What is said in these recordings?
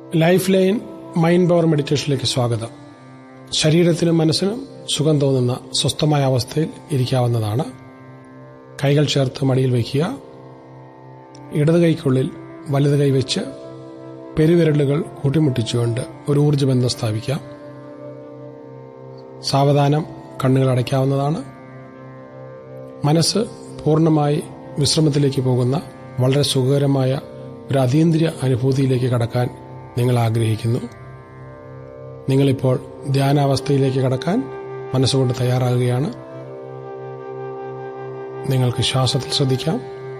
life line mind power മെഡിറ്റേഷനിലേക്ക് സ്വാഗതം ശരീരത്തിനും മനസ്സിനും സുഖം തോന്നുന്ന സ്വസ്ഥമായ അവസ്ഥയിൽ ഇരിക്കാവുന്നതാണ് കൈകൾ ചേർത്ത് മടിയിൽ വയ്ക്കുക ഇടത് കൈക്കുള്ളിൽ വലത് കൈ വെച്ച് പെരുവിരലുകൾ കൂട്ടിമുട്ടിച്ചുകൊണ്ട് ഒരു ഊർജ്ജബന്ധം സ്ഥാപിക്കാം സാവധാനം കണ്ണുകൾ അടയ്ക്കാവുന്നതാണ് മനസ്സ് പൂർണ്ണമായി വിശ്രമത്തിലേക്ക് പോകുന്ന വളരെ സുഖകരമായ ഒരു അതീന്ദ്രിയ അനുഭൂതിയിലേക്ക് കടക്കാൻ നിങ്ങൾ ആഗ്രഹിക്കുന്നു നിങ്ങളിപ്പോൾ ധ്യാനാവസ്ഥയിലേക്ക് കടക്കാൻ മനസ്സുകൊണ്ട് തയ്യാറാകുകയാണ് നിങ്ങൾക്ക് ശ്വാസത്തിൽ ശ്രദ്ധിക്കാം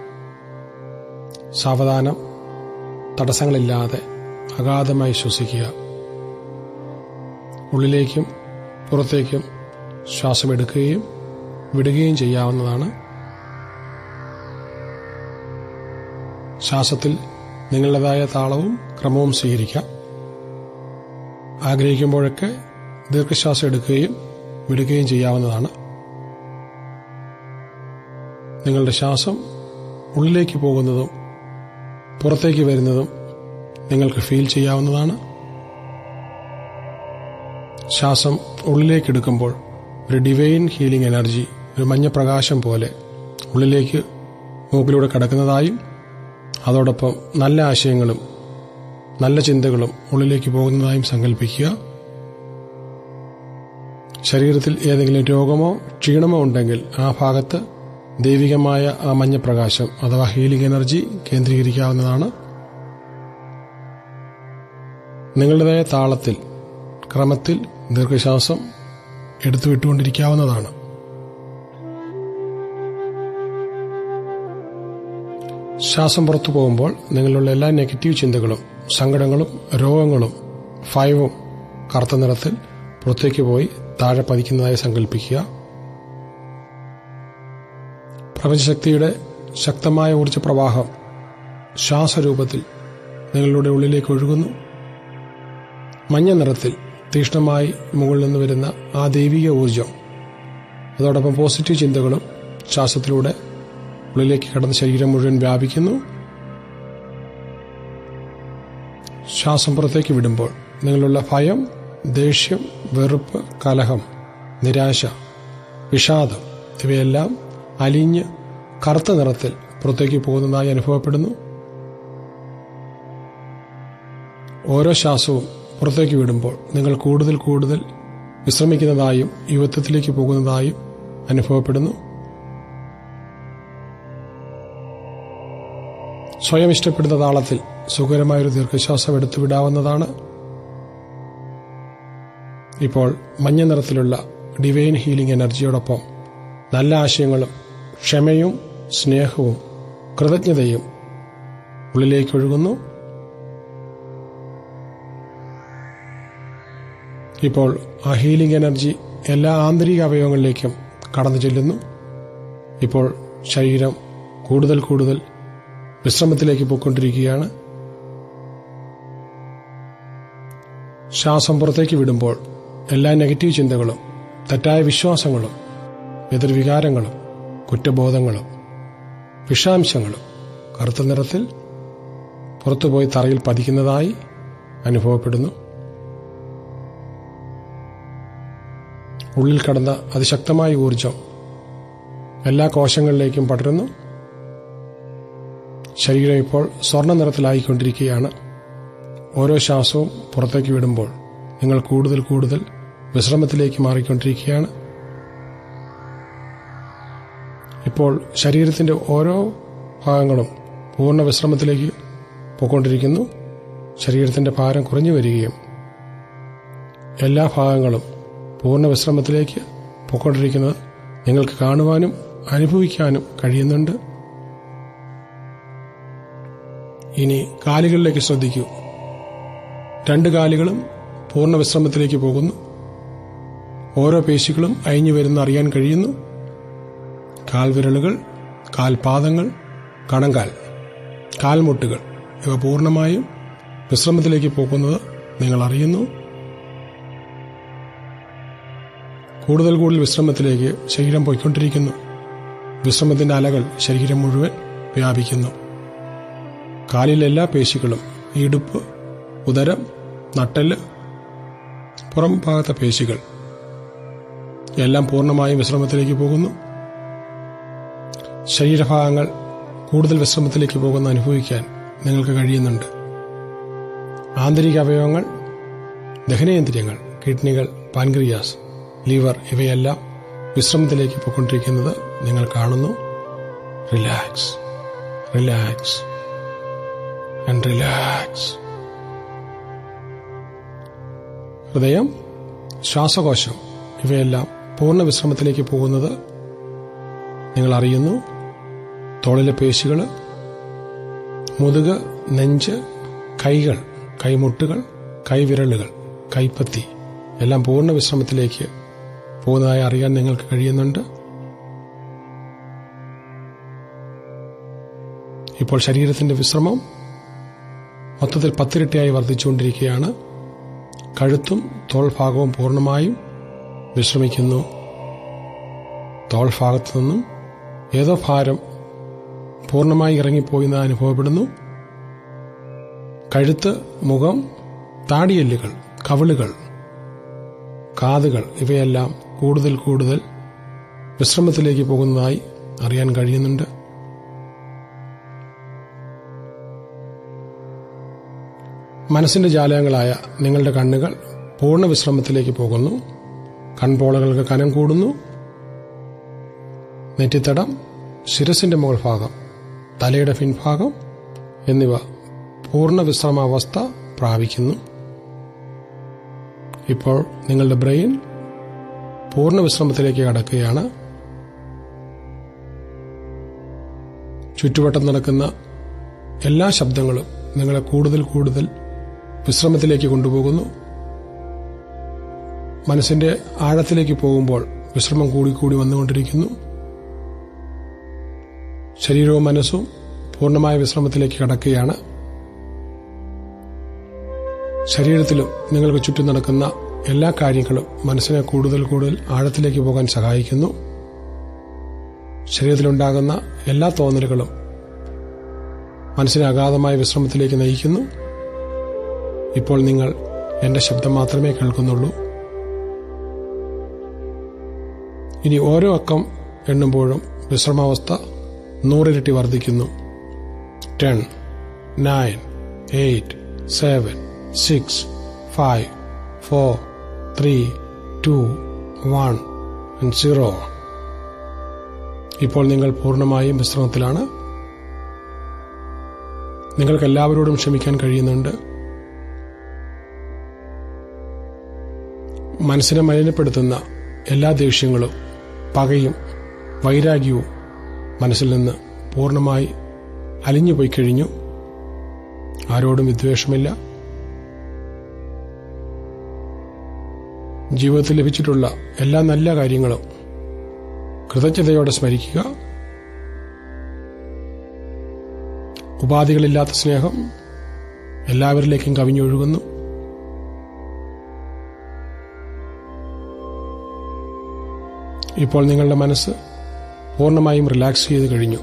സാവധാനം തടസ്സങ്ങളില്ലാതെ അഗാധമായി ശ്വസിക്കുക ഉള്ളിലേക്കും പുറത്തേക്കും ശ്വാസം എടുക്കുകയും വിടുകയും ചെയ്യാവുന്നതാണ് ശ്വാസത്തിൽ നിങ്ങളുടേതായ താളവും ക്രമവും സ്വീകരിക്കാം ആഗ്രഹിക്കുമ്പോഴൊക്കെ ദീർഘശ്വാസം എടുക്കുകയും വിടുകയും ചെയ്യാവുന്നതാണ് നിങ്ങളുടെ ശ്വാസം ഉള്ളിലേക്ക് പോകുന്നതും പുറത്തേക്ക് വരുന്നതും നിങ്ങൾക്ക് ഫീൽ ചെയ്യാവുന്നതാണ് ശ്വാസം ഉള്ളിലേക്ക് എടുക്കുമ്പോൾ ഒരു ഡിവൈൻ ഹീലിംഗ് എനർജി ഒരു മഞ്ഞ പ്രകാശം പോലെ ഉള്ളിലേക്ക് മൂക്കിലൂടെ കടക്കുന്നതായും അതോടൊപ്പം നല്ല ആശയങ്ങളും നല്ല ചിന്തകളും ഉള്ളിലേക്ക് പോകുന്നതായും സങ്കല്പിക്കുക ശരീരത്തിൽ ഏതെങ്കിലും രോഗമോ ക്ഷീണമോ ഉണ്ടെങ്കിൽ ആ ഭാഗത്ത് ദൈവികമായ ആ മഞ്ഞ പ്രകാശം അഥവാ ഹീലിംഗ് എനർജി കേന്ദ്രീകരിക്കാവുന്നതാണ് നിങ്ങളുടേതായ താളത്തിൽ ക്രമത്തിൽ ദീർഘശ്വാസം എടുത്തു വിട്ടുകൊണ്ടിരിക്കാവുന്നതാണ് ശ്വാസം പുറത്തു പോകുമ്പോൾ നിങ്ങളുടെ എല്ലാ നെഗറ്റീവ് ചിന്തകളും സങ്കടങ്ങളും രോഗങ്ങളും ഭയവും കറുത്ത നിറത്തിൽ പുറത്തേക്ക് പോയി താഴെ പതിക്കുന്നതായി സങ്കല്പിക്കുക പ്രപഞ്ചശക്തിയുടെ ശക്തമായ ഊർജ്ജപ്രവാഹം ശ്വാസരൂപത്തിൽ നിങ്ങളുടെ ഉള്ളിലേക്ക് ഒഴുകുന്നു മഞ്ഞ നിറത്തിൽ തീക്ഷ്ണമായി മുകളിൽ നിന്ന് വരുന്ന ആ ദൈവിക ഊർജം അതോടൊപ്പം പോസിറ്റീവ് ചിന്തകളും ശ്വാസത്തിലൂടെ ഉള്ളിലേക്ക് കടന്ന് ശരീരം മുഴുവൻ വ്യാപിക്കുന്നു ശ്വാസം പുറത്തേക്ക് വിടുമ്പോൾ നിങ്ങളുള്ള ഭയം ദേഷ്യം വെറുപ്പ് കലഹം നിരാശ വിഷാദം ഇവയെല്ലാം അലിഞ്ഞ് കറുത്ത നിറത്തിൽ പുറത്തേക്ക് പോകുന്നതായി അനുഭവപ്പെടുന്നു ഓരോ ശ്വാസവും പുറത്തേക്ക് വിടുമ്പോൾ നിങ്ങൾ കൂടുതൽ കൂടുതൽ വിശ്രമിക്കുന്നതായും യുവത്വത്തിലേക്ക് പോകുന്നതായും അനുഭവപ്പെടുന്നു സ്വയം ഇഷ്ടപ്പെടുന്ന താളത്തിൽ സുഖകരമായൊരു ദീർഘശ്വാസം എടുത്തു വിടാവുന്നതാണ് ഇപ്പോൾ മഞ്ഞ നിറത്തിലുള്ള ഡിവൈൻ ഹീലിംഗ് എനർജിയോടൊപ്പം നല്ല ആശയങ്ങളും ക്ഷമയും സ്നേഹവും കൃതജ്ഞതയും ഉള്ളിലേക്ക് ഒഴുകുന്നു ഇപ്പോൾ ആ ഹീലിംഗ് എനർജി എല്ലാ ആന്തരിക അവയവങ്ങളിലേക്കും കടന്നു ചെല്ലുന്നു ഇപ്പോൾ ശരീരം കൂടുതൽ കൂടുതൽ വിശ്രമത്തിലേക്ക് പോയിക്കൊണ്ടിരിക്കുകയാണ് ശ്വാസം പുറത്തേക്ക് വിടുമ്പോൾ എല്ലാ നെഗറ്റീവ് ചിന്തകളും തെറ്റായ വിശ്വാസങ്ങളും എതിർവികാരങ്ങളും കുറ്റബോധങ്ങളും വിഷാംശങ്ങളും കറുത്ത നിറത്തിൽ പുറത്തുപോയി തറയിൽ പതിക്കുന്നതായി അനുഭവപ്പെടുന്നു ഉള്ളിൽ കടന്ന അതിശക്തമായ ഊർജം എല്ലാ കോശങ്ങളിലേക്കും പടരുന്നു ശരീരം ഇപ്പോൾ സ്വർണ്ണ നിറത്തിലായിക്കൊണ്ടിരിക്കുകയാണ് ഓരോ ശ്വാസവും പുറത്തേക്ക് വിടുമ്പോൾ നിങ്ങൾ കൂടുതൽ കൂടുതൽ വിശ്രമത്തിലേക്ക് മാറിക്കൊണ്ടിരിക്കുകയാണ് ഇപ്പോൾ ശരീരത്തിന്റെ ഓരോ ഭാഗങ്ങളും പൂർണ്ണ വിശ്രമത്തിലേക്ക് പോയിക്കൊണ്ടിരിക്കുന്നു ശരീരത്തിന്റെ ഭാരം കുറഞ്ഞു വരികയും എല്ലാ ഭാഗങ്ങളും പൂർണ്ണ വിശ്രമത്തിലേക്ക് പോയിക്കൊണ്ടിരിക്കുന്നത് നിങ്ങൾക്ക് കാണുവാനും അനുഭവിക്കാനും കഴിയുന്നുണ്ട് ഇനി കാലുകളിലേക്ക് ശ്രദ്ധിക്കൂ രണ്ട് കാലുകളും പൂർണ്ണ വിശ്രമത്തിലേക്ക് പോകുന്നു ഓരോ പേശികളും അയഞ്ഞു വരുന്ന അറിയാൻ കഴിയുന്നു കാൽവിരലുകൾ കാൽപാദങ്ങൾ കണങ്കാൽ കാൽമുട്ടുകൾ ഇവ പൂർണ്ണമായും വിശ്രമത്തിലേക്ക് പോകുന്നത് നിങ്ങൾ അറിയുന്നു കൂടുതൽ കൂടുതൽ വിശ്രമത്തിലേക്ക് ശരീരം പോയിക്കൊണ്ടിരിക്കുന്നു വിശ്രമത്തിന്റെ അലകൾ ശരീരം മുഴുവൻ വ്യാപിക്കുന്നു കാലിലെ എല്ലാ പേശികളും ഇടുപ്പ് ഉദരം നട്ടെല്ല് പുറം ഭാഗത്തെ പേശികൾ എല്ലാം പൂർണ്ണമായും വിശ്രമത്തിലേക്ക് പോകുന്നു ശരീരഭാഗങ്ങൾ കൂടുതൽ വിശ്രമത്തിലേക്ക് പോകുന്ന അനുഭവിക്കാൻ നിങ്ങൾക്ക് കഴിയുന്നുണ്ട് ആന്തരിക അവയവങ്ങൾ ദഹനേന്ദ്രിയങ്ങൾ കിഡ്നികൾ പാൻക്രിയാസ് ലിവർ ഇവയെല്ലാം വിശ്രമത്തിലേക്ക് പോയിക്കൊണ്ടിരിക്കുന്നത് നിങ്ങൾ കാണുന്നു റിലാക്സ് റിലാക്സ് ആൻഡ് റിലാക്സ് ഹൃദയം ശ്വാസകോശം ഇവയെല്ലാം പൂർണ്ണ വിശ്രമത്തിലേക്ക് പോകുന്നത് നിങ്ങൾ അറിയുന്നു തോളിലെ പേശികൾ മുതുക് നെഞ്ച് കൈകൾ കൈമുട്ടുകൾ കൈവിരലുകൾ കൈപ്പത്തി എല്ലാം പൂർണ്ണ വിശ്രമത്തിലേക്ക് പോകുന്നതായി അറിയാൻ നിങ്ങൾക്ക് കഴിയുന്നുണ്ട് ഇപ്പോൾ ശരീരത്തിന്റെ വിശ്രമം മൊത്തത്തിൽ പത്തിരട്ടിയായി വർദ്ധിച്ചുകൊണ്ടിരിക്കുകയാണ് കഴുത്തും തോൾഭാഗവും പൂർണ്ണമായും വിശ്രമിക്കുന്നു തോൾഭാഗത്തു നിന്നും ഏതോ ഭാരം പൂർണ്ണമായി ഇറങ്ങിപ്പോയിന്ന് അനുഭവപ്പെടുന്നു കഴുത്ത് മുഖം താടിയെല്ലുകൾ കവിളുകൾ കാതുകൾ ഇവയെല്ലാം കൂടുതൽ കൂടുതൽ വിശ്രമത്തിലേക്ക് പോകുന്നതായി അറിയാൻ കഴിയുന്നുണ്ട് മനസ്സിന്റെ ജാലകങ്ങളായ നിങ്ങളുടെ കണ്ണുകൾ പൂർണ്ണ വിശ്രമത്തിലേക്ക് പോകുന്നു കൺപോളകൾക്ക് കനം കൂടുന്നു നെറ്റിത്തടം ശിരസിന്റെ മുകൾ ഭാഗം തലയുടെ പിൻഭാഗം എന്നിവ പൂർണ്ണ വിശ്രമാവസ്ഥ പ്രാപിക്കുന്നു ഇപ്പോൾ നിങ്ങളുടെ ബ്രെയിൻ പൂർണ്ണ വിശ്രമത്തിലേക്ക് കടക്കുകയാണ് ചുറ്റുവട്ടം നടക്കുന്ന എല്ലാ ശബ്ദങ്ങളും നിങ്ങളെ കൂടുതൽ കൂടുതൽ വിശ്രമത്തിലേക്ക് കൊണ്ടുപോകുന്നു മനസ്സിന്റെ ആഴത്തിലേക്ക് പോകുമ്പോൾ വിശ്രമം കൂടിക്കൂടി വന്നുകൊണ്ടിരിക്കുന്നു ശരീരവും മനസ്സും പൂർണ്ണമായ വിശ്രമത്തിലേക്ക് കടക്കുകയാണ് ശരീരത്തിലും നിങ്ങൾക്ക് ചുറ്റും നടക്കുന്ന എല്ലാ കാര്യങ്ങളും മനസ്സിനെ കൂടുതൽ കൂടുതൽ ആഴത്തിലേക്ക് പോകാൻ സഹായിക്കുന്നു ശരീരത്തിലുണ്ടാകുന്ന എല്ലാ തോന്നലുകളും മനസ്സിനെ അഗാധമായ വിശ്രമത്തിലേക്ക് നയിക്കുന്നു ഇപ്പോൾ നിങ്ങൾ എന്റെ ശബ്ദം മാത്രമേ കേൾക്കുന്നുള്ളൂ ഇനി ഓരോ അക്കം എണ്ണുമ്പോഴും വിശ്രമാവസ്ഥ നൂറിരട്ടി വർദ്ധിക്കുന്നു ten nine eight seven six five four three two one zero ഇപ്പോൾ നിങ്ങൾ പൂർണ്ണമായും വിശ്രമത്തിലാണ് നിങ്ങൾക്ക് എല്ലാവരോടും ക്ഷമിക്കാൻ കഴിയുന്നുണ്ട് മനസ്സിനെ മലിനപ്പെടുത്തുന്ന എല്ലാ ദേഷ്യങ്ങളും പകയും വൈരാഗ്യവും മനസ്സിൽ നിന്ന് പൂർണ്ണമായി അലിഞ്ഞുപോയി കഴിഞ്ഞു ആരോടും വിദ്വേഷമില്ല ജീവിതത്തിൽ ലഭിച്ചിട്ടുള്ള എല്ലാ നല്ല കാര്യങ്ങളും കൃതജ്ഞതയോടെ സ്മരിക്കുക ഉപാധികളില്ലാത്ത സ്നേഹം എല്ലാവരിലേക്കും കവിഞ്ഞൊഴുകുന്നു ഇപ്പോൾ നിങ്ങളുടെ മനസ്സ് പൂർണ്ണമായും റിലാക്സ് ചെയ്ത് കഴിഞ്ഞു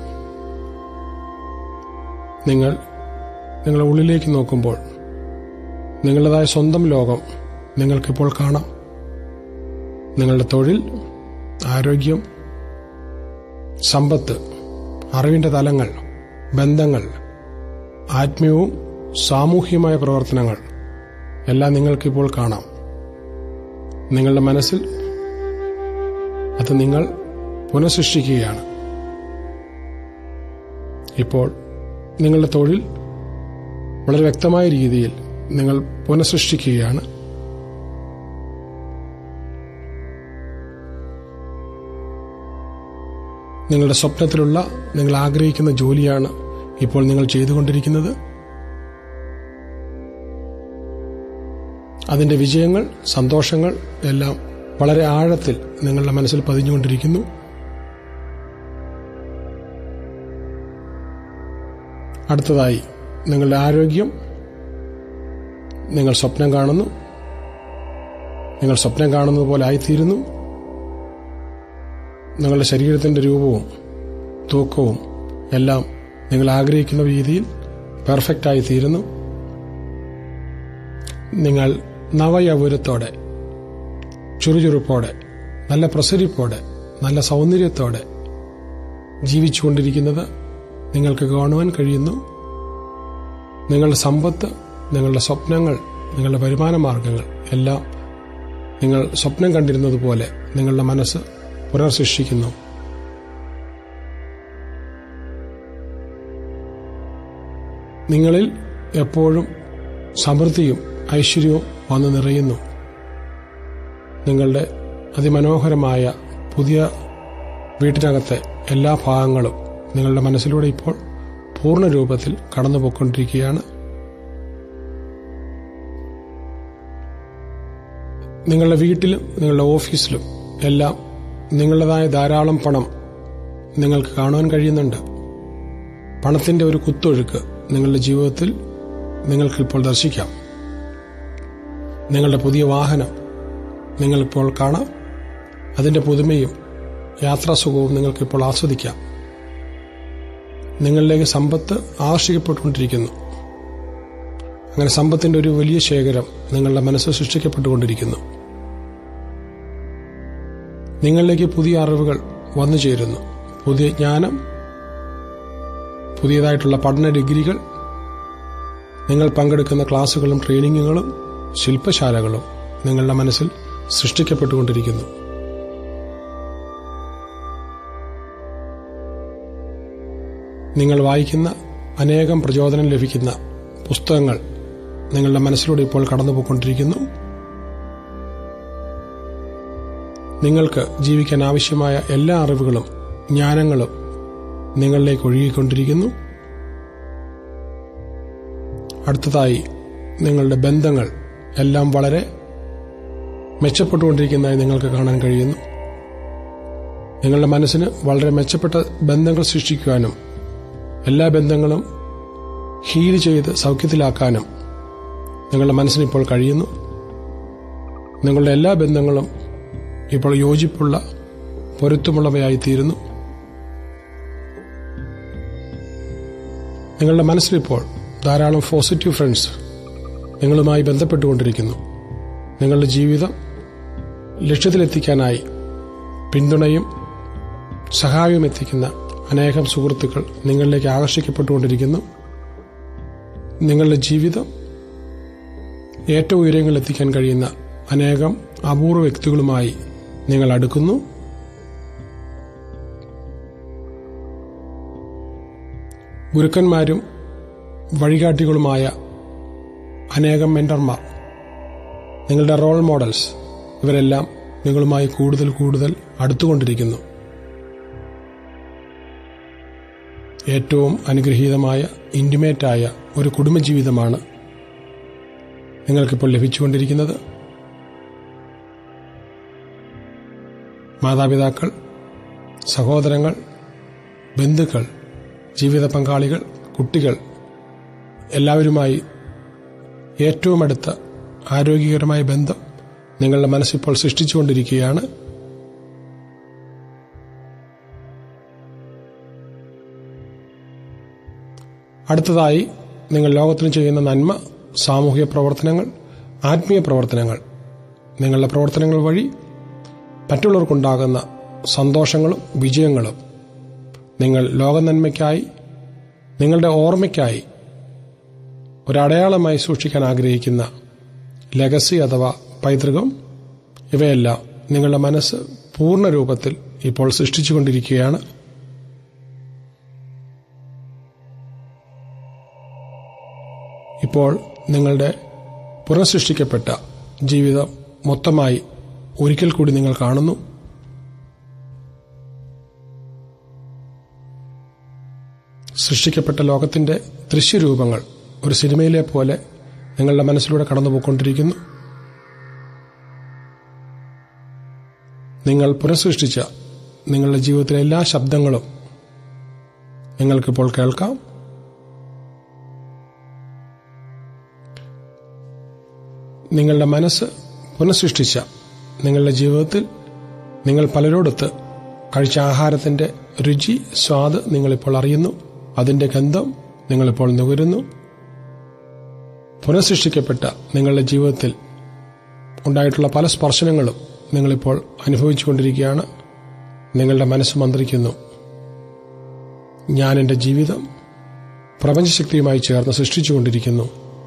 നിങ്ങൾ നിങ്ങളുടെ ഉള്ളിലേക്ക് നോക്കുമ്പോൾ നിങ്ങളുടേതായ സ്വന്തം ലോകം നിങ്ങൾക്കിപ്പോൾ കാണാം നിങ്ങളുടെ തൊഴിൽ ആരോഗ്യം സമ്പത്ത് അറിവിന്റെ തലങ്ങൾ ബന്ധങ്ങൾ ആത്മീയവും സാമൂഹികമായ പ്രവർത്തനങ്ങൾ എല്ലാം നിങ്ങൾക്കിപ്പോൾ കാണാം നിങ്ങളുടെ മനസ്സിൽ അത് നിങ്ങൾ പുനഃസൃഷ്ടിക്കുകയാണ് ഇപ്പോൾ നിങ്ങളുടെ തൊഴിൽ വളരെ വ്യക്തമായ രീതിയിൽ നിങ്ങൾ പുനഃസൃഷ്ടിക്കുകയാണ് നിങ്ങളുടെ സ്വപ്നത്തിലുള്ള നിങ്ങൾ ആഗ്രഹിക്കുന്ന ജോലിയാണ് ഇപ്പോൾ നിങ്ങൾ ചെയ്തുകൊണ്ടിരിക്കുന്നത് അതിന്റെ വിജയങ്ങൾ സന്തോഷങ്ങൾ എല്ലാം വളരെ ആഴത്തിൽ നിങ്ങളുടെ മനസ്സിൽ പതിഞ്ഞുകൊണ്ടിരിക്കുന്നു അടുത്തതായി നിങ്ങളുടെ ആരോഗ്യം നിങ്ങൾ സ്വപ്നം കാണുന്നു നിങ്ങൾ സ്വപ്നം കാണുന്നത് പോലെ ആയിത്തീരുന്നു നിങ്ങളുടെ ശരീരത്തിന്റെ രൂപവും തൂക്കവും എല്ലാം നിങ്ങൾ ആഗ്രഹിക്കുന്ന രീതിയിൽ പെർഫെക്റ്റ് ആയി തീരുന്നു നിങ്ങൾ നവയൗവനത്തോടെ ചുറുചുറുപ്പോടെ നല്ല പ്രസരിപ്പോടെ നല്ല സൗന്ദര്യത്തോടെ ജീവിച്ചുകൊണ്ടിരിക്കുന്നത് നിങ്ങൾക്ക് കാണുവാൻ കഴിയുന്നു നിങ്ങളുടെ സമ്പത്ത് നിങ്ങളുടെ സ്വപ്നങ്ങൾ നിങ്ങളുടെ വരുമാന മാർഗങ്ങൾ എല്ലാം നിങ്ങൾ സ്വപ്നം കണ്ടിരുന്നത് പോലെ നിങ്ങളുടെ മനസ്സ് പുനർസൃഷ്ടിക്കുന്നു നിങ്ങളിൽ എപ്പോഴും സമൃദ്ധിയും ഐശ്വര്യവും വന്നു നിറയുന്നു നിങ്ങളുടെ അതിമനോഹരമായ പുതിയ വീട്ടിനകത്തെ എല്ലാ ഭാഗങ്ങളും നിങ്ങളുടെ മനസ്സിലൂടെ ഇപ്പോൾ പൂർണ്ണ രൂപത്തിൽ കടന്നുപോയിക്കൊണ്ടിരിക്കുകയാണ് നിങ്ങളുടെ വീട്ടിലും നിങ്ങളുടെ ഓഫീസിലും എല്ലാം നിങ്ങളുടേതായ ധാരാളം പണം നിങ്ങൾക്ക് കാണുവാൻ കഴിയുന്നുണ്ട് പണത്തിന്റെ ഒരു കുത്തൊഴുക്ക് നിങ്ങളുടെ ജീവിതത്തിൽ നിങ്ങൾക്കിപ്പോൾ ദർശിക്കാം നിങ്ങളുടെ പുതിയ വാഹനം നിങ്ങളിപ്പോൾ കാണാം അതിന്റെ പുതുമയും യാത്രാസുഖവും നിങ്ങൾക്കിപ്പോൾ ആസ്വദിക്കാം നിങ്ങളിലേക്ക് സമ്പത്ത് ആകർഷിക്കപ്പെട്ടുകൊണ്ടിരിക്കുന്നു അങ്ങനെ സമ്പത്തിന്റെ ഒരു വലിയ ശേഖരം നിങ്ങളുടെ മനസ്സ് സൃഷ്ടിക്കപ്പെട്ടുകൊണ്ടിരിക്കുന്നു നിങ്ങളിലേക്ക് പുതിയ അറിവുകൾ വന്നു ചേരുന്നു പുതിയ ജ്ഞാനം പുതിയതായിട്ടുള്ള പഠന ഡിഗ്രികൾ നിങ്ങൾ പങ്കെടുക്കുന്ന ക്ലാസുകളും ട്രെയിനിങ്ങുകളും ശില്പശാലകളും നിങ്ങളുടെ മനസ്സിൽ സൃഷ്ടിക്കപ്പെട്ടുകൊണ്ടിരിക്കുന്നു നിങ്ങൾ വായിക്കുന്ന അനേകം പ്രചോദനം ലഭിക്കുന്ന പുസ്തകങ്ങൾ നിങ്ങളുടെ മനസ്സിലൂടെ ഇപ്പോൾ കടന്നുപോയിക്കൊണ്ടിരിക്കുന്നു നിങ്ങൾക്ക് ജീവിക്കാൻ ആവശ്യമായ എല്ലാ അറിവുകളും ജ്ഞാനങ്ങളും നിങ്ങളിലേക്ക് ഒഴുകിക്കൊണ്ടിരിക്കുന്നു അടുത്തതായി നിങ്ങളുടെ ബന്ധങ്ങൾ എല്ലാം വളരെ മെച്ചപ്പെട്ടുകൊണ്ടിരിക്കുന്നതായി നിങ്ങൾക്ക് കാണാൻ കഴിയുന്നു നിങ്ങളുടെ മനസ്സിന് വളരെ മെച്ചപ്പെട്ട ബന്ധങ്ങൾ സൃഷ്ടിക്കുവാനും എല്ലാ ബന്ധങ്ങളും ഹീൽ ചെയ്ത് സൗഖ്യത്തിലാക്കാനും നിങ്ങളുടെ മനസ്സിന് ഇപ്പോൾ കഴിയുന്നു നിങ്ങളുടെ എല്ലാ ബന്ധങ്ങളും ഇപ്പോൾ യോജിപ്പുള്ള പൊരുത്തമുള്ളവയായി തീരുന്നു നിങ്ങളുടെ മനസ്സിലിപ്പോൾ ധാരാളം പോസിറ്റീവ് ഫ്രണ്ട്സ് നിങ്ങളുമായി ബന്ധപ്പെട്ടുകൊണ്ടിരിക്കുന്നു നിങ്ങളുടെ ജീവിതം ലക്ഷ്യത്തിലെത്തിക്കാനായി പിന്തുണയും സഹായവും എത്തിക്കുന്ന അനേകം സുഹൃത്തുക്കൾ നിങ്ങളിലേക്ക് ആകർഷിക്കപ്പെട്ടുകൊണ്ടിരിക്കുന്നു നിങ്ങളുടെ ജീവിതം ഏറ്റവും ഉയരങ്ങളിൽ എത്തിക്കാൻ കഴിയുന്ന അനേകം അപൂർവ വ്യക്തികളുമായി നിങ്ങൾ അടുക്കുന്നു ഗുരുക്കന്മാരും വഴികാട്ടികളുമായ അനേകം മെന്റർമാർ നിങ്ങളുടെ റോൾ മോഡൽസ് ഇവരെല്ലാം നിങ്ങളുമായി കൂടുതൽ കൂടുതൽ അടുത്തുകൊണ്ടിരിക്കുന്നു ഏറ്റവും അനുഗ്രഹീതമായ ഇന്റിമേറ്റായ ഒരു കുടുംബജീവിതമാണ് നിങ്ങൾക്കിപ്പോൾ ലഭിച്ചുകൊണ്ടിരിക്കുന്നത് മാതാപിതാക്കൾ സഹോദരങ്ങൾ ബന്ധുക്കൾ ജീവിത പങ്കാളികൾ കുട്ടികൾ എല്ലാവരുമായി ഏറ്റവും അടുത്ത ആരോഗ്യകരമായ ബന്ധം നിങ്ങളുടെ മനസ്സിപ്പോൾ സൃഷ്ടിച്ചുകൊണ്ടിരിക്കുകയാണ് അടുത്തതായി നിങ്ങൾ ലോകത്തിന് ചെയ്യുന്ന നന്മ സാമൂഹിക പ്രവർത്തനങ്ങൾ ആത്മീയ പ്രവർത്തനങ്ങൾ നിങ്ങളുടെ പ്രവർത്തനങ്ങൾ വഴി മറ്റുള്ളവർക്കുണ്ടാകുന്ന സന്തോഷങ്ങളും വിജയങ്ങളും നിങ്ങൾ ലോക നന്മയ്ക്കായി നിങ്ങളുടെ ഓർമ്മയ്ക്കായി ഒരടയാളമായി സൂക്ഷിക്കാൻ ആഗ്രഹിക്കുന്ന ലെഗസി അഥവാ പൈതൃകം ഇവയെല്ലാം നിങ്ങളുടെ മനസ്സ് പൂർണ്ണ രൂപത്തിൽ ഇപ്പോൾ സൃഷ്ടിച്ചുകൊണ്ടിരിക്കുകയാണ് ഇപ്പോൾ നിങ്ങളുടെ പുനഃസൃഷ്ടിക്കപ്പെട്ട ജീവിതം മൊത്തമായി ഒരിക്കൽ കൂടി നിങ്ങൾ കാണുന്നു സൃഷ്ടിക്കപ്പെട്ട ലോകത്തിന്റെ ദൃശ്യരൂപങ്ങൾ ഒരു സിനിമയിലെ പോലെ നിങ്ങളുടെ മനസ്സിലൂടെ കടന്നുപോയിക്കൊണ്ടിരിക്കുന്നു നിങ്ങൾ പുനഃസൃഷ്ടിച്ച നിങ്ങളുടെ ജീവിതത്തിലെ എല്ലാ ശബ്ദങ്ങളും നിങ്ങൾക്കിപ്പോൾ കേൾക്കാം നിങ്ങളുടെ മനസ്സ് പുനഃസൃഷ്ടിച്ച നിങ്ങളുടെ ജീവിതത്തിൽ നിങ്ങൾ പലരോടൊത്ത് കഴിച്ച ആഹാരത്തിന്റെ രുചി സ്വാദ് നിങ്ങളിപ്പോൾ അറിയുന്നു അതിന്റെ ഗന്ധം നിങ്ങളിപ്പോൾ നുകരുന്നു പുനഃസൃഷ്ടിക്കപ്പെട്ട നിങ്ങളുടെ ജീവിതത്തിൽ ഉണ്ടായിട്ടുള്ള പല സ്പർശനങ്ങളും നിങ്ങളിപ്പോൾ അനുഭവിച്ചുകൊണ്ടിരിക്കുകയാണ് നിങ്ങളുടെ മനസ്സ് മന്ത്രിക്കുന്നു ഞാൻ എൻ്റെ ജീവിതം പ്രപഞ്ചശക്തിയുമായി ചേർന്ന് സൃഷ്ടിച്ചുകൊണ്ടിരിക്കുന്നു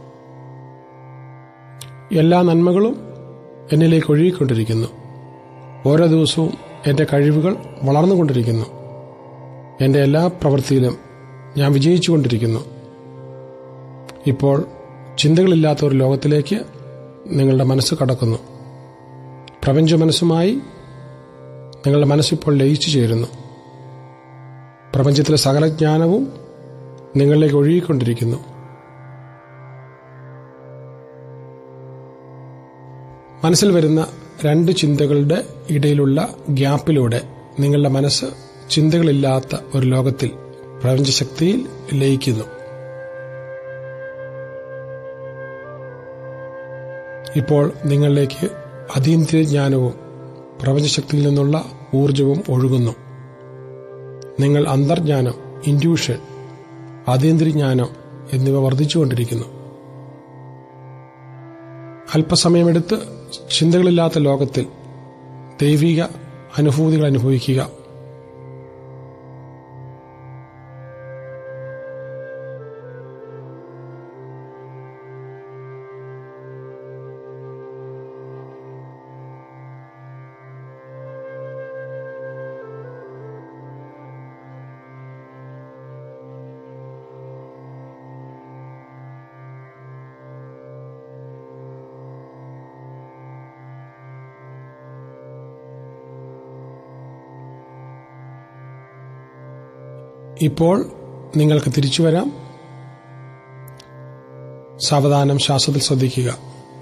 എല്ലാ നന്മകളും എന്നിലേക്ക് ഒഴുകിക്കൊണ്ടിരിക്കുന്നു ഓരോ ദിവസവും എൻ്റെ കഴിവുകൾ വളർന്നുകൊണ്ടിരിക്കുന്നു എൻ്റെ എല്ലാ പ്രവൃത്തിയിലും ഞാൻ വിജയിച്ചുകൊണ്ടിരിക്കുന്നു ഇപ്പോൾ ചിന്തകളില്ലാത്ത ഒരു ലോകത്തിലേക്ക് നിങ്ങളുടെ മനസ്സ് കടക്കുന്നു പ്രപഞ്ച മനസ്സുമായി നിങ്ങളുടെ മനസ്സിപ്പോൾ ലയിച്ചു ചേരുന്നു പ്രപഞ്ചത്തിലെ സകല ജ്ഞാനവും നിങ്ങളിലേക്ക് ഒഴുകിക്കൊണ്ടിരിക്കുന്നു മനസ്സിൽ വരുന്ന രണ്ട് ചിന്തകളുടെ ഇടയിലുള്ള ഗ്യാപ്പിലൂടെ നിങ്ങളുടെ മനസ്സ് ചിന്തകളില്ലാത്ത ഒരു ലോകത്തിൽ പ്രപഞ്ചശക്തിയിൽ ലയിക്കുന്നു ഇപ്പോൾ നിങ്ങളിലേക്ക് അതീന്ദ്രിയ ജ്ഞാനവും പ്രപഞ്ചശക്തിയിൽ നിന്നുള്ള ഊർജവും ഒഴുകുന്നു നിങ്ങൾ അന്തർജ്ഞാനം ഇൻഡ്യൂഷൻ അതീന്ദ്രിയജ്ഞാനം എന്നിവ വർദ്ധിച്ചുകൊണ്ടിരിക്കുന്നു അല്പസമയമെടുത്ത് ചിന്തകളില്ലാത്ത ലോകത്തിൽ ദൈവിക അനുഭൂതികൾ അനുഭവിക്കുക ഇപ്പോൾ നിങ്ങൾക്ക് തിരിച്ചു വരാം സാവധാനം ശ്വാസത്തിൽ ശ്രദ്ധിക്കുക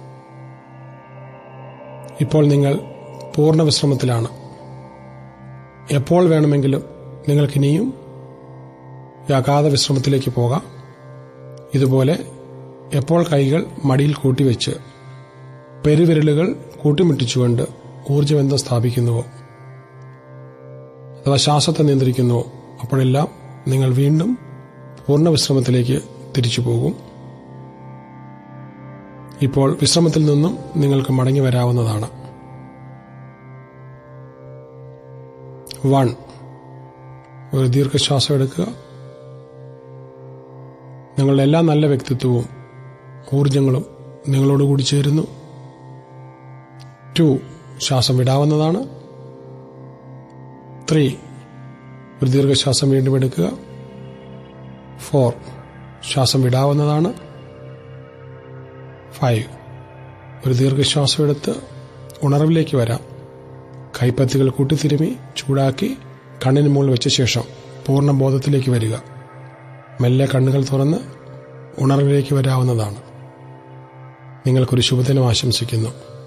ഇപ്പോൾ നിങ്ങൾ പൂർണ്ണ വിശ്രമത്തിലാണ് എപ്പോൾ വേണമെങ്കിലും നിങ്ങൾക്കിനിയും ഈ അഗാധ വിശ്രമത്തിലേക്ക് പോകാം ഇതുപോലെ എപ്പോൾ കൈകൾ മടിയിൽ കൂട്ടിവെച്ച് പെരുവിരലുകൾ കൂട്ടിമുട്ടിച്ചുകൊണ്ട് ഊർജ്ജബന്ധം സ്ഥാപിക്കുന്നുവോ അഥവാ ശ്വാസത്തെ നിയന്ത്രിക്കുന്നുവോ അപ്പോഴെല്ലാം നിങ്ങൾ വീണ്ടും പൂർണ്ണ വിശ്രമത്തിലേക്ക് തിരിച്ചു പോകും ഇപ്പോൾ വിശ്രമത്തിൽ നിന്നും നിങ്ങൾക്ക് മടങ്ങി വരാവുന്നതാണ് വൺ ഒരു ദീർഘശ്വാസം എടുക്കുക നിങ്ങളുടെ എല്ലാ നല്ല വ്യക്തിത്വവും ഊർജങ്ങളും നിങ്ങളോടുകൂടി ചേരുന്നു ടു ശ്വാസം വിടാവുന്നതാണ് ത്രീ ഒരു ദീർഘശ്വാസം വീണ്ടും എടുക്കുക ഫോർ ശ്വാസം വിടാവുന്നതാണ് ഫൈവ് ഒരു ദീർഘശ്വാസം എടുത്ത് ഉണർവിലേക്ക് വരാം കൈപ്പത്തികൾ കൂട്ടിത്തിരുമി ചൂടാക്കി കണ്ണിന് മുകളിൽ വെച്ച ശേഷം പൂർണ്ണ ബോധത്തിലേക്ക് വരിക മെല്ലെ കണ്ണുകൾ തുറന്ന് ഉണർവിലേക്ക് വരാവുന്നതാണ് നിങ്ങൾക്കൊരു ശുഭദിനം ആശംസിക്കുന്നു